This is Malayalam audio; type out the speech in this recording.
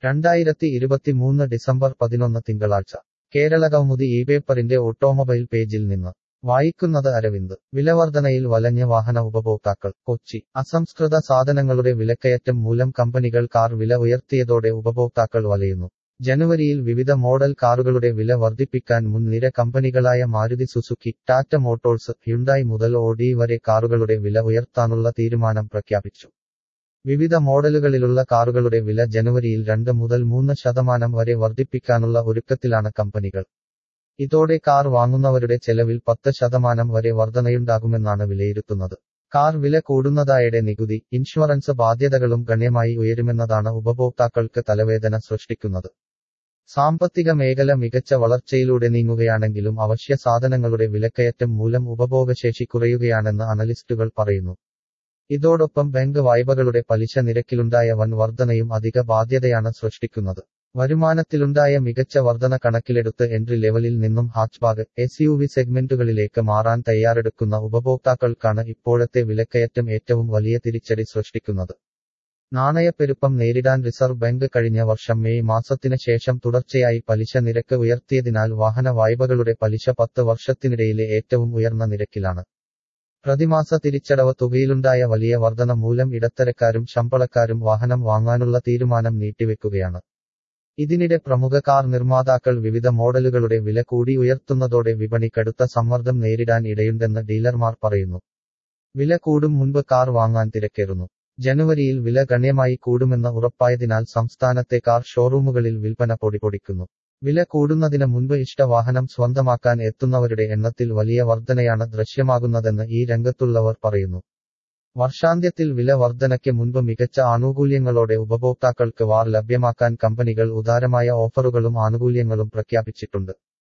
രണ്ടായിരത്തി ഇരുപത്തിമൂന്ന് ഡിസംബർ പതിനൊന്ന് തിങ്കളാഴ്ച കേരളകൗമുദി ഈ പേപ്പറിന്റെ ഓട്ടോമൊബൈൽ പേജിൽ നിന്ന് വായിക്കുന്നത് അരവിന്ദ് വിലവർധനയിൽ വലഞ്ഞ വാഹന ഉപഭോക്താക്കൾ കൊച്ചി അസംസ്കൃത സാധനങ്ങളുടെ വിലക്കയറ്റം മൂലം കമ്പനികൾ കാർ വില ഉയർത്തിയതോടെ ഉപഭോക്താക്കൾ വലയുന്നു ജനുവരിയിൽ വിവിധ മോഡൽ കാറുകളുടെ വില വർദ്ധിപ്പിക്കാൻ മുൻനിര കമ്പനികളായ Maruti Suzuki Tata Motors Hyundai മുതൽ ഓഡി വരെ കാറുകളുടെ വില ഉയർത്താനുള്ള തീരുമാനം പ്രഖ്യാപിച്ചു വിവിധ മോഡലുകളിലുള്ള കാറുകളുടെ വില ജനുവരിയിൽ രണ്ട് മുതൽ മൂന്ന് ശതമാനം വരെ വർദ്ധിപ്പിക്കാനുള്ള ഒരുക്കത്തിലാണ് കമ്പനികൾ ഇതോടെ കാർ വാങ്ങുന്നവരുടെ ചെലവിൽ പത്ത് ശതമാനം വരെ വർധനയുണ്ടാകുമെന്നാണ് വിലയിരുത്തുന്നത് കാർ വില കൂടുന്നതായുടെ നികുതി ഇൻഷുറൻസ് ബാധ്യതകളും ഗണ്യമായി ഉയരുമെന്നതാണ് ഉപഭോക്താക്കൾക്ക് തലവേദന സൃഷ്ടിക്കുന്നത് സാമ്പത്തിക മേഖല മികച്ച വളർച്ചയിലൂടെ നീങ്ങുകയാണെങ്കിലും അവശ്യ സാധനങ്ങളുടെ വിലക്കയറ്റം മൂലം ഉപഭോഗശേഷി കുറയുകയാണെന്ന് അനലിസ്റ്റുകൾ പറയുന്നു ഇതോടൊപ്പം ബാങ്ക് വായ്പകളുടെ പലിശ നിരക്കിലുണ്ടായ വൻ വർധനയും അധിക ബാധ്യതയാണ് സൃഷ്ടിക്കുന്നത് വരുമാനത്തിലുണ്ടായ മികച്ച വർധന കണക്കിലെടുത്ത് എൻട്രി ലെവലിൽ നിന്നും ഹാച്ച്ബാഗ് എസ് യു വി സെഗ്മെന്റുകളിലേക്ക് മാറാൻ തയ്യാറെടുക്കുന്ന ഉപഭോക്താക്കൾക്കാണ് ഇപ്പോഴത്തെ വിലക്കയറ്റം ഏറ്റവും വലിയ തിരിച്ചടി സൃഷ്ടിക്കുന്നത് നാണയപ്പെരുപ്പം നേരിടാൻ റിസർവ് ബാങ്ക് കഴിഞ്ഞ വർഷം മെയ് മാസത്തിന് ശേഷം തുടർച്ചയായി പലിശ നിരക്ക് ഉയർത്തിയതിനാൽ വാഹന വായ്പകളുടെ പലിശ പത്ത് വർഷത്തിനിടയിലെ ഏറ്റവും ഉയർന്ന നിരക്കിലാണ് പ്രതിമാസ തിരിച്ചടവ് തുകയിലുണ്ടായ വലിയ വർധന മൂലം ഇടത്തരക്കാരും ശമ്പളക്കാരും വാഹനം വാങ്ങാനുള്ള തീരുമാനം നീട്ടിവെക്കുകയാണ് ഇതിനിടെ പ്രമുഖ കാർ നിർമ്മാതാക്കൾ വിവിധ മോഡലുകളുടെ വില കൂടി ഉയർത്തുന്നതോടെ വിപണി കടുത്ത സമ്മർദ്ദം നേരിടാൻ ഇടയുണ്ടെന്ന് ഡീലർമാർ പറയുന്നു വില കൂടും മുൻപ് കാർ വാങ്ങാൻ തിരക്കേറുന്നു ജനുവരിയിൽ വില ഗണ്യമായി കൂടുമെന്ന് ഉറപ്പായതിനാൽ സംസ്ഥാനത്തെ കാർ ഷോറൂമുകളിൽ വിൽപ്പന പൊടിപൊടിക്കുന്നു വില കൂടുന്നതിന് മുൻപ് ഇഷ്ടവാഹനം സ്വന്തമാക്കാൻ എത്തുന്നവരുടെ എണ്ണത്തിൽ വലിയ വർധനയാണ് ദൃശ്യമാകുന്നതെന്ന് ഈ രംഗത്തുള്ളവർ പറയുന്നു വർഷാന്ത്യത്തിൽ വില വർധനയ്ക്ക് മുൻപ് മികച്ച ആനുകൂല്യങ്ങളോടെ ഉപഭോക്താക്കൾക്ക് വാർ ലഭ്യമാക്കാൻ കമ്പനികൾ ഉദാരമായ ഓഫറുകളും ആനുകൂല്യങ്ങളും പ്രഖ്യാപിച്ചിട്ടുണ്ട്